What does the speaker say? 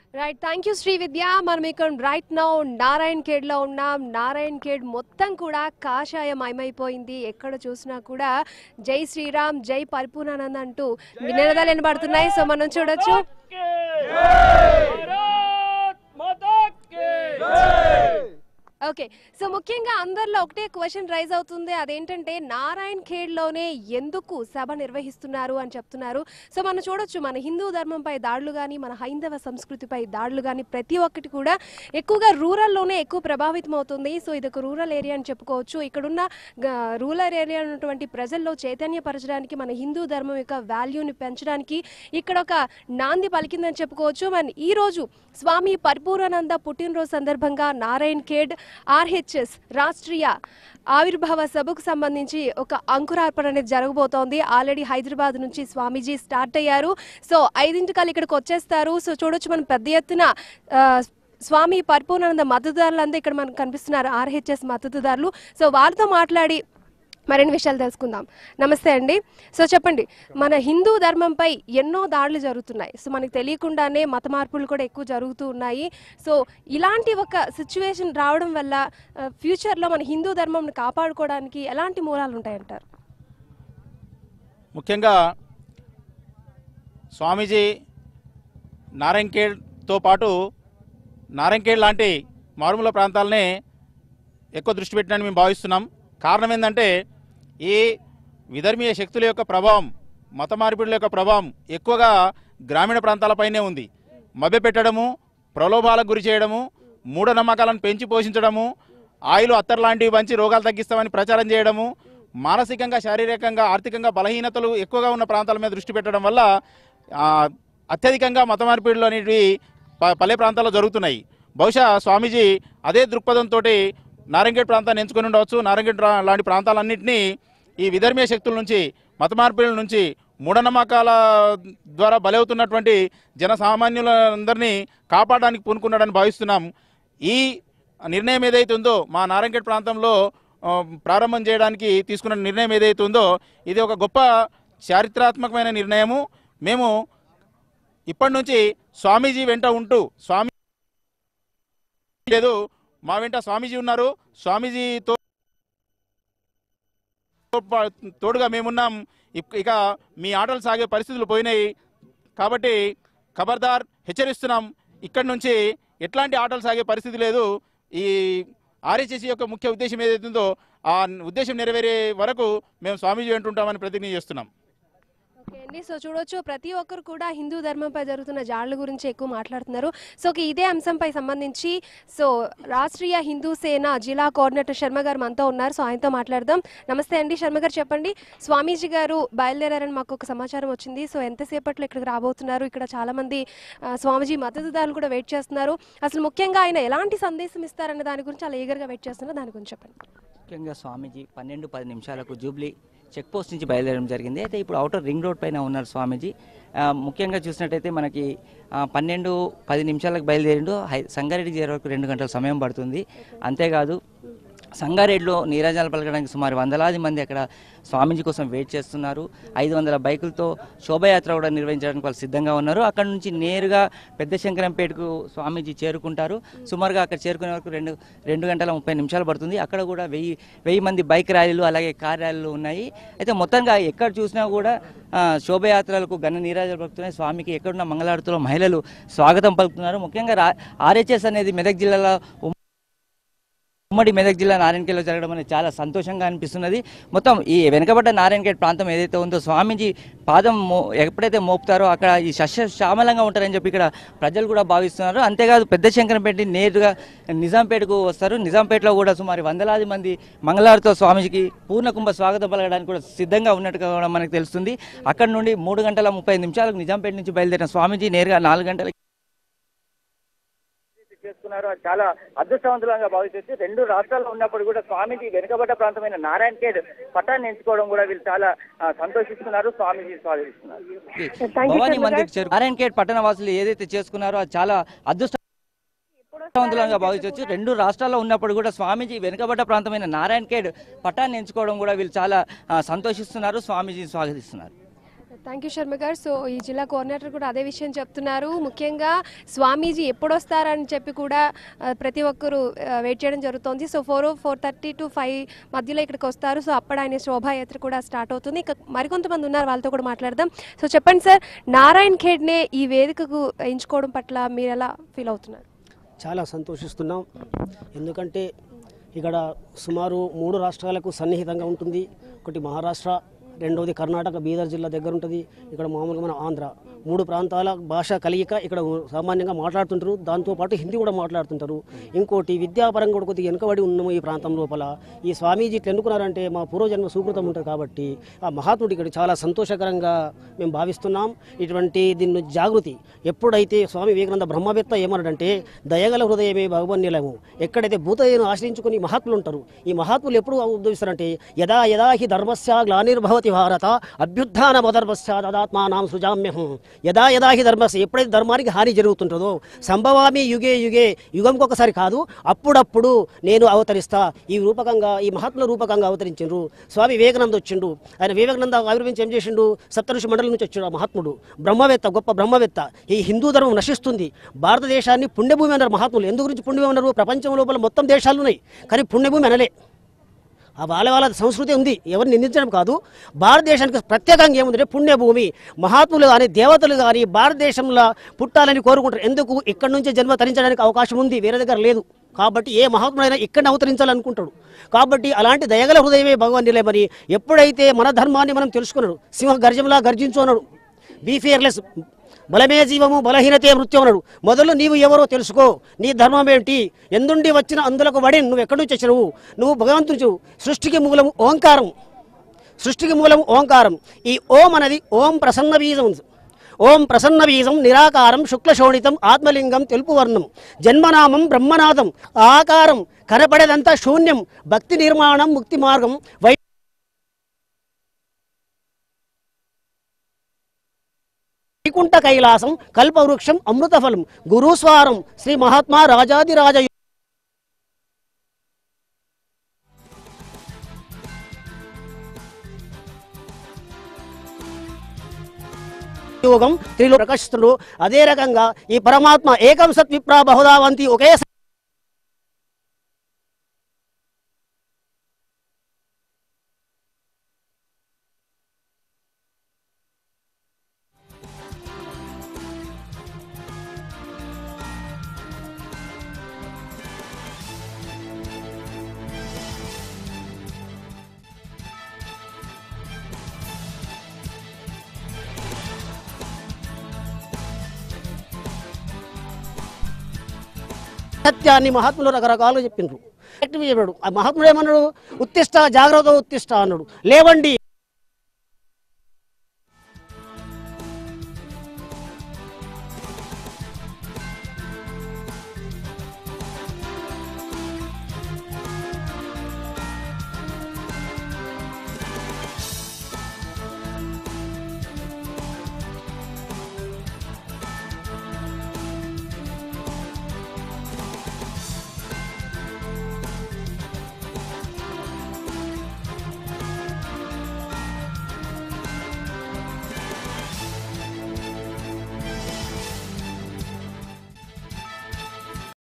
Right thank you Shri Vidya మనం ఇక్కడ right now Narayan Khed లో ఉన్నాం నారాయణ్ ఖేడ్ మొత్తం కూడా కాషాయమయమైపోయింది ఎక్కడ చూసినా కూడా జై శ్రీరామ్ జై పరిపూర్ణానంద్ అంటూ నినాదాలు వినబడుతున్నాయి సో మనం చూడొచ్చు ఓకే సో ముఖ్యంగా అందరిలో ఒకటే క్వశ్చన్ రైజ్ అవుతుంది అదేంటంటే నారాయణ్ ఖేడ్లోనే ఎందుకు సభ నిర్వహిస్తున్నారు అని చెప్తున్నారు సో మనం చూడొచ్చు మన హిందూ ధర్మంపై దాడులు కానీ మన హైందవ సంస్కృతిపై దాడులు కానీ ప్రతి ఒక్కటి కూడా ఎక్కువగా రూరల్లోనే ఎక్కువ ప్రభావితం అవుతుంది సో ఇది ఒక రూరల్ ఏరియా అని చెప్పుకోవచ్చు ఇక్కడున్న గ- రూరల్ ఏరియా ఉన్నటువంటి ప్రజల్లో చైతన్యపరచడానికి మన హిందూ ధర్మం యొక్క వాల్యూని పెంచడానికి ఇక్కడ ఒక నాంది పలికిందని చెప్పుకోవచ్చు మరి ఈ రోజు స్వామి పరిపూర్ణానంద పుట్టినరోజు సందర్భంగా నారాయణ్ ఖేడ్ ఆర్హెచ్ఎస్ రాష్ట్రీయ ఆవిర్భావ సభకు సంబంధించి ఒక అంకురార్పణ అనేది జరగబోతోంది ఆల్రెడీ హైదరాబాద్ నుంచి స్వామీజీ స్టార్ట్ అయ్యారు సో ఐదింటికల్ ఇక్కడికి వచ్చేస్తారు సో చూడొచ్చు మనం పెద్ద ఎత్తున ఆ, స్వామి పరిపూర్ణానంద మద్దతుదారులందరూ ఇక్కడ మనకు కనిపిస్తున్నారు ఆర్హెచ్ఎస్ మద్దతుదారులు సో వారితో మాట్లాడి మరిన్ని విషయాలు తెలుసుకుందాం నమస్తే అండి సో చెప్పండి మన హిందూ ధర్మంపై ఎన్నో దాడులు జరుగుతున్నాయి సో మనకు తెలియకుండానే మత మార్పులు కూడా ఎక్కువ జరుగుతూ ఉన్నాయి సో ఇలాంటి ఒక సిచ్యువేషన్ రావడం వల్ల ఆ, ఫ్యూచర్లో మన హిందూ ధర్మంని కాపాడుకోవడానికి ఎలాంటి మూలాలు ఉంటాయంటారు ముఖ్యంగా స్వామీజీ నారాయణఖేడ్తో పాటు నారాయణఖేడ్ లాంటి మారుమూల ప్రాంతాలనే ఎక్కువ దృష్టి పెట్టినని మేము భావిస్తున్నాం కారణం ఏంటంటే ఈ విధర్మీయ శక్తుల యొక్క ప్రభావం మత మార్పిడుల యొక్క ప్రభావం ఎక్కువగా గ్రామీణ ప్రాంతాలపైనే ఉంది మభ్యపెట్టడము ప్రలోభాలకు గురి చేయడము మూఢనమ్మకాలను పెంచి పోషించడము ఆయిల్ అత్తర్ లాంటివి పంచి రోగాలు తగ్గిస్తామని ప్రచారం చేయడము మానసికంగా శారీరకంగా ఆర్థికంగా బలహీనతలు ఎక్కువగా ఉన్న ప్రాంతాల మీద దృష్టి పెట్టడం వల్ల ఆ, అత్యధికంగా మత మార్పిడులు అనేటివి ప- పల్లె ప్రాంతాల్లో జరుగుతున్నాయి బహుశా స్వామీజీ అదే దృక్పథంతో నారంగేట్ ప్రాంతాన్ని ఎంచుకొని ఉండవచ్చు నారంగేట్ రా- లాంటి ప్రాంతాలన్నింటినీ ఈ విధర్మీయ శక్తుల నుంచి మత మార్పిడుల నుంచి మూఢనమ్మకాల ద్వారా బలవుతున్నటువంటి జన సామాన్యులందరినీ కాపాడడానికి పూనుకున్నాడని భావిస్తున్నాం ఈ నిర్ణయం ఏదైతే ఉందో మా నారంగేట్ ప్రాంతంలో ఆ, ప్రారంభం చేయడానికి తీసుకున్న నిర్ణయం ఏదైతే ఉందో ఇది ఒక గొప్ప చారిత్రాత్మకమైన నిర్ణయము మేము ఇప్పటి నుంచి స్వామీజీ వెంట ఉంటూ స్వామి లేదు మా వెంట స్వామీజీ ఉన్నారు స్వామీజీతో తోడుగా మేమున్నాం ఇక్- ఇక మీ ఆటలు సాగే పరిస్థితులు పోయినాయి కాబట్టి ఖబర్దార్ హెచ్చరిస్తున్నాం ఇక్కడి నుంచి ఎట్లాంటి ఆటలు సాగే పరిస్థితి లేదు ఈ ఆర్ఎస్ఎస్ యొక్క ముఖ్య ఉద్దేశం ఏదైతే ఉందో ఆ ఉద్దేశం నెరవేరే వరకు మేము స్వామీజీ వెంటుంటామని ప్రతిజ్ఞ చేస్తున్నాం ఓకే అండి సో చూడొచ్చు ప్రతి ఒక్కరు కూడా హిందూ ధర్మంపై జరుగుతున్న జాళ్ల గురించి ఎక్కువ మాట్లాడుతున్నారు సో ఇక ఇదే అంశంపై సంబంధించి సో రాష్ట్రీయ హిందూ సేన జిల్లా కోఆర్డినేటర్ శర్మ గారు మనతో ఉన్నారు సో ఆయనతో మాట్లాడదాం నమస్తే అండి శర్మ గారు చెప్పండి స్వామీజీ గారు బయలుదేరారని మాకు ఒక సమాచారం వచ్చింది సో ఎంతసేపట్లో ఇక్కడికి రాబోతున్నారు ఇక్కడ చాలా మంది ఆ, స్వామీజీ మద్దతుదారులు కూడా వెయిట్ చేస్తున్నారు అసలు ముఖ్యంగా ఆయన ఎలాంటి సందేశం ఇస్తారన్న దాని గురించి చాలా ఈగర్గా వెయిట్ చేస్తున్నారు దాని గురించి చెప్పండి ముఖ్యంగా స్వామీజీ పన్నెండు పది నిమిషాలకు జూబ్లీ చెక్ పోస్ట్ నుంచి బయలుదేరడం జరిగింది అయితే ఇప్పుడు అవుటర్ రింగ్ రోడ్ పైన ఉన్నారు స్వామీజీ ఆ, ముఖ్యంగా చూసినట్టయితే మనకి ఆ, పన్నెండు పది నిమిషాలకు బయలుదేరిండు హై సంగారెడ్డి చేరే వరకు రెండు గంటల సమయం పడుతుంది అంతేకాదు సంగారెడ్డిలో నీరాజనాలు పలకడానికి సుమారు వందలాది మంది అక్కడ స్వామీజీ కోసం వెయిట్ చేస్తున్నారు ఐదు వందల బైకులతో శోభయాత్ర కూడా నిర్వహించడానికి వాళ్ళు సిద్ధంగా ఉన్నారు అక్కడ నుంచి నేరుగా పెద్ద శంకరంపేటకు స్వామీజీ చేరుకుంటారు సుమారుగా అక్కడ చేరుకునే వరకు రెండు రెండు గంటల ముప్పై నిమిషాలు పడుతుంది అక్కడ కూడా వెయ్యి వెయ్యి మంది బైక్ ర్యాలీలు అలాగే కార్ ర్యాలీలు ఉన్నాయి అయితే మొత్తంగా ఎక్కడ చూసినా కూడా ఆ, శోభయాత్రలకు ఘన నీరాజాలు పలుకుతున్నాయి స్వామికి ఎక్కడున్న మంగళారతిలో మహిళలు స్వాగతం పలుకుతున్నారు ముఖ్యంగా రా ఆర్హెచ్ఎస్ అనేది మెదక్ జిల్లాలో ఉమ్మడి మెదక్ జిల్లా నారాయణఖేడ్లో జరగడం అనేది చాలా సంతోషంగా అనిపిస్తున్నది మొత్తం ఈ వెనుకబడ్డ నారాయణఖేడ్ ప్రాంతం ఏదైతే ఉందో స్వామీజీ పాదం మో ఎప్పుడైతే మోపుతారో అక్కడ ఈ సస్య శ్యామలంగా ఉంటారని చెప్పి ఇక్కడ ప్రజలు కూడా భావిస్తున్నారు అంతేకాదు పెద్ద శంకరంపేట నేరుగా నిజాంపేటకు వస్తారు నిజాంపేటలో కూడా సుమారు వందలాది మంది మంగళవారితో స్వామీజీకి పూర్ణ కుంభ స్వాగతం పలకడానికి కూడా సిద్ధంగా ఉన్నట్టుగా కూడా మనకు తెలుస్తుంది అక్కడ నుండి మూడు గంటల ముప్పై నిమిషాలకు నిజాంపేట నుంచి బయలుదేరిన స్వామీజీ నేరుగా నాలుగు గంటల చేసుకున్నారు అది చాలా అదృష్టవంతులంగా భావించేసి రెండు రాష్ట్రాల్లో ఉన్నప్పుడు కూడా స్వామీజీ వెనుకబడ్డ ప్రాంతమైన నారాయణ ఖేడ్ పట్టాన్ని ఎంచుకోవడం కూడా వీళ్ళు చాలా ఆ, సంతోషిస్తున్నారు స్వామీజీ స్వాగతిస్తున్నారు Thank you, భవానీ శర్మ మందిర్ గారు. చేరు నారాయణఖేడ్ పట్టణ వాసులు ఏదైతే చేసుకున్నారో అది చాలా అదృష్టవంతులంగా భావించవచ్చు రెండు రాష్ట్రాల్లో ఉన్నప్పుడు కూడా స్వామీజీ వెనుకబడ్డ ప్రాంతమైన నారాయణఖేడ్ పట్టాన్ని ఎంచుకోవడం కూడా వీళ్ళు చాలా ఆ, సంతోషిస్తున్నారు స్వామీజీని స్వాగతిస్తున్నారు థ్యాంక్ యూ శర్మ గారు సో ఈ జిల్లా కోఆర్డినేటర్ కూడా అదే విషయం చెప్తున్నారు ముఖ్యంగా స్వామీజీ ఎప్పుడు వస్తారని చెప్పి కూడా ఆ, ప్రతి ఒక్కరు వెయిట్ చేయడం జరుగుతోంది so four four thirty to five మధ్యలో ఇక్కడికి వస్తారు సో అప్పుడు ఆయన శోభాయాత్ర కూడా స్టార్ట్ అవుతుంది ఇక మరికొంతమంది ఉన్నారు వాళ్ళతో కూడా మాట్లాడదాం సో చెప్పండి సార్ నారాయణ్ ఖేడ్నే ఈ వేదికకు ఎంచుకోవడం పట్ల మీరు ఎలా ఫీల్ అవుతున్నారు చాలా సంతోషిస్తున్నాం ఎందుకంటే ఇక్కడ సుమారు మూడు రాష్ట్రాలకు సన్నిహితంగా ఉంటుంది ఒకటి మహారాష్ట్ర రెండవది కర్ణాటక బీదర్ జిల్లా దగ్గర ఉంటుంది ఇక్కడ మామూలుగా మన ఆంధ్ర మూడు ప్రాంతాల భాష కలియిక ఇక్కడ సామాన్యంగా మాట్లాడుతుంటారు దాంతోపాటు హిందీ కూడా మాట్లాడుతుంటారు ఇంకోటి విద్యాపరంగా కూడా కొద్దిగా వెనుకబడి ఉన్నాము ఈ ప్రాంతం లోపల ఈ స్వామీజీ ఇట్లా ఎన్నుకున్నారంటే మా పూర్వజన్మ సుకృతం ఉంటుంది కాబట్టి ఆ మహాత్ముడు ఇక్కడ చాలా సంతోషకరంగా మేము భావిస్తున్నాం ఇటువంటి దీని జాగృతి ఎప్పుడైతే స్వామి వివేకానంద బ్రహ్మవేత్త ఏమన్నాడంటే దయగల హృదయమే భగవన్యులము ఎక్కడైతే భూతయ్యను ఆశ్రయించుకుని మహాత్ములు ఉంటారు ఈ మహాత్ములు ఎప్పుడు ఉద్భవిస్తారంటే యదా యదా హి ధర్మస్య గ్లానిర్భవతి భారత అభ్యుత్థాన మదర్భస్య తదాత్మానాం సృజామ్యహం యదా యదా హి ధర్మస్య ఎప్పుడైతే ధర్మానికి హాని జరుగుతుంటుందో సంభవామి యుగే యుగే యుగంకి ఒకసారి కాదు అప్పుడప్పుడు నేను అవతరిస్తా ఈ రూపకంగా ఈ మహాత్ముల రూపకంగా అవతరించిండ్రు స్వామి వివేకానంద వచ్చిండు ఆయన వివేకానంద ఆవిర్భించి ఏం చేసిండు సప్తఋషి మండలం నుంచి వచ్చాడు ఆ మహాత్ముడు బ్రహ్మవేత్త గొప్ప బ్రహ్మవేత్త ఈ హిందూ ధర్మం నశిస్తుంది భారతదేశాన్ని పుణ్యభూమి అన్నారు మహాత్ములు ఎందు గురించి పుణ్యభూమి అన్నారు ప్రపంచం లోపల మొత్తం దేశాలు ఉన్నాయి కానీ పుణ్యభూమి అనలే ఆ వాళ్ళ వాళ్ళ సంస్కృతి ఉంది ఎవరిని నిందించడం కాదు భారతదేశానికి ప్రత్యేకంగా ఏముందంటే పుణ్యభూమి మహాత్ములు కానీ దేవతలు కానీ భారతదేశంలో పుట్టాలని కోరుకుంటారు ఎందుకు ఇక్కడి నుంచే జన్మ తరించడానికి అవకాశం ఉంది వేరే దగ్గర లేదు కాబట్టి ఏ మహాత్ముడైనా ఇక్కడ అవతరించాలనుకుంటాడు కాబట్టి అలాంటి దయగల హృదయమే భగవాన్ నిలయమని ఎప్పుడైతే మన ధర్మాన్ని మనం తెలుసుకున్నాడు సింహ గర్జంలా గర్జించు అన్నాడు బీ ఫియర్లెస్ బలమే జీవము బలహీనతే మృత్యు అన్నాడు మొదలు నీవు ఎవరో తెలుసుకో నీ ధర్మం ఏంటి ఎందుండి వచ్చిన అందులకు వడి నువ్వు ఎక్కడి నుంచి వచ్చినవు నువ్వు భగవంతుని చూవు సృష్టికి మూలము ఓంకారం సృష్టికి మూలం ఓంకారం ఈ ఓం అనేది ఓం ప్రసన్న బీజం ఓం ప్రసన్న బీజం నిరాకారం శుక్లశోణితం ఆత్మలింగం తెలుపు వర్ణం జన్మనామం బ్రహ్మనాథం ఆకారం కనపడేదంతా శూన్యం భక్తి నిర్మాణం ముక్తి మార్గం వై వైకుంఠ కైలాసం కల్పవృక్షం అమృతఫలం గురుస్వారం శ్రీ మహాత్మా రాజాదిరాజ యోగం త్రిలో ప్రకాశిస్తుడు అదే రకంగా ఈ పరమాత్మ ఏకం సత్ విప్రా బహుదావంతి ఒకే స- సత్యాన్ని మహాత్ములు రకరకాలుగా చెప్పిండ్రు చెప్పాడు ఆ మహాత్ముడు ఏమన్నాడు ఉత్తిష్ట జాగ్రత్త ఉత్తిష్ట అన్నాడు లేవండి